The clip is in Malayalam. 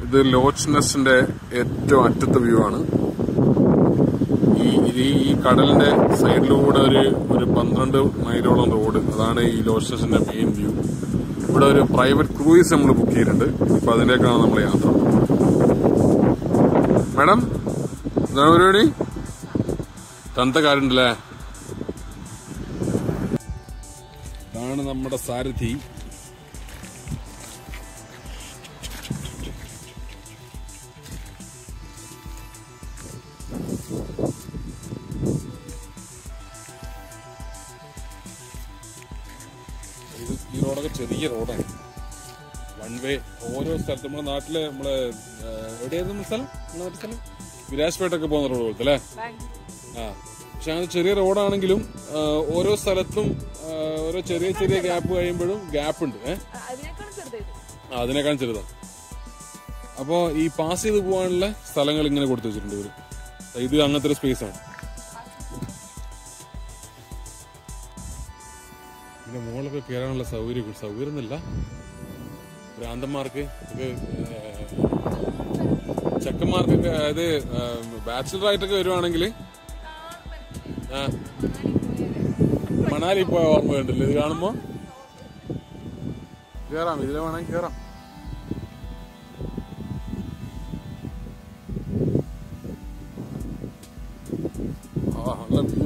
ഇത് ലോച്ച് നെസ്റ്റിന്റെ ഏറ്റവും അറ്റത്തെ വ്യൂ ആണ് ഈ ഇത് ഈ കടലിന്റെ സൈഡിലൂടെ ഒരു ഒരു പന്ത്രണ്ട് മൈലോളം റോഡ് അതാണ് ഈ ലോച്ച് നെസ്റ്റിന്റെ മെയിൻ വ്യൂ ഇവിടെ ഒരു പ്രൈവറ്റ് ക്രൂയിസ് നമ്മൾ ബുക്ക് ചെയ്തിട്ടുണ്ട് അപ്പൊ അതിലേക്കാണ് നമ്മൾ യാത്ര മാഡം എന്താണ് പരിപാടി തണുത്ത കാടുണ്ടല്ലേ ഇതാണ് നമ്മുടെ സാരഥി ഇത് ഈ റോഡൊക്കെ ചെറിയ റോഡാണ് വൺ വേ ഓരോ സ്ഥലത്തും നമ്മുടെ നാട്ടിലെ നമ്മളെ ആ, എവിടെയായിരുന്നു നമ്മുടെ സ്ഥലം നമ്മുടെ നാട്ടിലെ സ്ഥലം വിരാജ്പേട്ടൊക്കെ പോകുന്ന റോഡ് പോലത്തെ അല്ലേ ആ പക്ഷെ അങ്ങനെ ചെറിയ റോഡാണെങ്കിലും ആ, ഓരോ സ്ഥലത്തും ആ, ഓരോ ചെറിയ ചെറിയ ഗ്യാപ്പ് കഴിയുമ്പോഴും ഗ്യാപ്പ് ഉണ്ട് ഏഹ് അതിനേക്കാൾ ചെറുതായത് ആ, അതിനേക്കാൾ ചെറുതാണ് അപ്പോ ഈ പാസ് ചെയ്ത് പോകാനുള്ള സ്ഥലങ്ങൾ ഇങ്ങനെ കൊടുത്തു വെച്ചിട്ടുണ്ട് ഇവര് ഇത് അങ്ങനത്തെ ഒരു സ്പേസ് ആണ് ഇതിന്റെ മുകളിലൊക്കെ കയറാനുള്ള സൗകര്യം സൗകര്യം ഒന്നുമില്ല ഭ്രാന്തന്മാർക്ക് ഇത് ഏഹ്, ചെക്കന്മാർക്കൊക്കെ അതായത് ബാച്ചിലർ ആയിട്ടൊക്കെ വരുവാണെങ്കിൽ ആ മണാലി പോയ ഓർമ്മ ഉണ്ടല്ലോ ഇത് കാണുമ്പോ കേറാം ഇതിലെ വേണമെങ്കിൽ കേറാം ആ നല്ല വ്യൂ